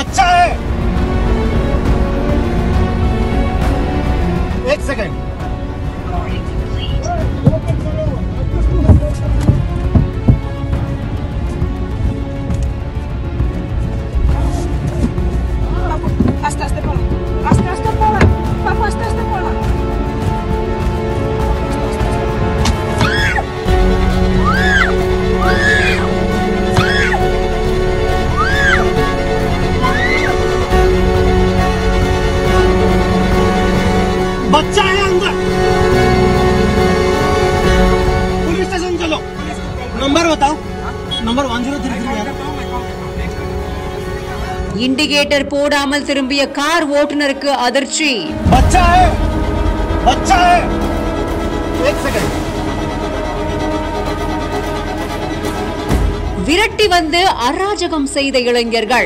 बच्चा है एक second Aste, aste pola. Aste, aste pola. Papa, aste, aste pola. बच्चा है अंदर पुलिस स्टेशन चलो नंबर बताओ number one zero three three है இண்டிகேட்டர் போடாமல் திரும்பிய கார் ஓட்டுநருக்கு அதிர்ச்சி बच्चा है बच्चा है एक सेकंड விரட்டி வந்து அராஜகம் செய்த இளைஞர்கள்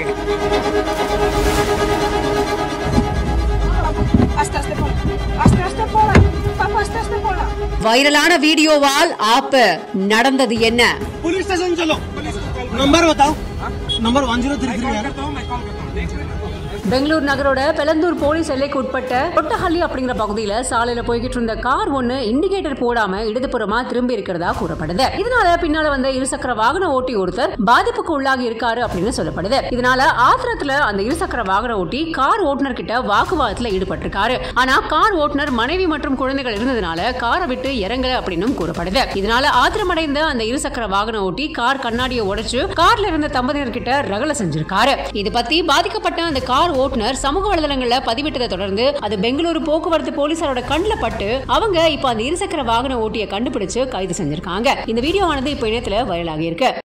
Aste, aste pola. Aste, aste pola. Papa, aste, aste pola. வைரலான வீடியோவால் ஆப்பு நடந்தது என்ன पुलिस स्टेशन चलो नंबर बताओ number one zero three three है பெங்களூர் நகரோட பெலந்தூர் போலீஸ் எல்லைக்கு உட்பட்ட கொட்டஹள்ளி அப்படிங்கிற பகுதியில சாலையில போய்கிட்டு இருந்த கார் ஒண்ணு இண்டிகேட்டர் போடாம இடதுபுறமா திரும்பி இருக்கிறதா கூறப்படுது இதனால பின்னால வந்த இருசக்கர வாகன ஓட்டி ஒருத்தர் பாதிப்புக்கு உள்ளாகி இருக்காரு அப்படின்னு சொல்லப்படுது இதனால ஆத்திரத்துல அந்த இருசக்கர வாகன ஓட்டி கார் ஓட்டுநர் கிட்ட வாக்குவாதத்துல ஈடுபட்டிருக்காரு ஆனா கார் ஓட்டுநர் மனைவி மற்றும் குழந்தைகள் இருந்ததுனால காரை விட்டு இறங்கல அப்படின்னு கூறப்படுது இதனால ஆத்திரமடைந்த அந்த இருசக்கர வாகன ஓட்டி கார் கண்ணாடியை உடைச்சு கார்ல இருந்த தம்பதியினர் கிட்ட ரகல செஞ்சிருக்காரு இது பத்தி பாதிக்கப்பட்ட அந்த கார் ஓட்டுநர் சமூக வலைதளங்கள்ல பதிவிட்டதை தொடர்ந்து அது பெங்களூரு போக்குவரத்து போலீசாரோட கண்ணில் பட்டு அவங்க இப்ப அந்த இருசக்கர வாகன ஓட்டியை கண்டுபிடிச்சு கைது செஞ்சிருக்காங்க இந்த வீடியோவானது இப்ப இணையத்துல வைரலாகி இருக்கு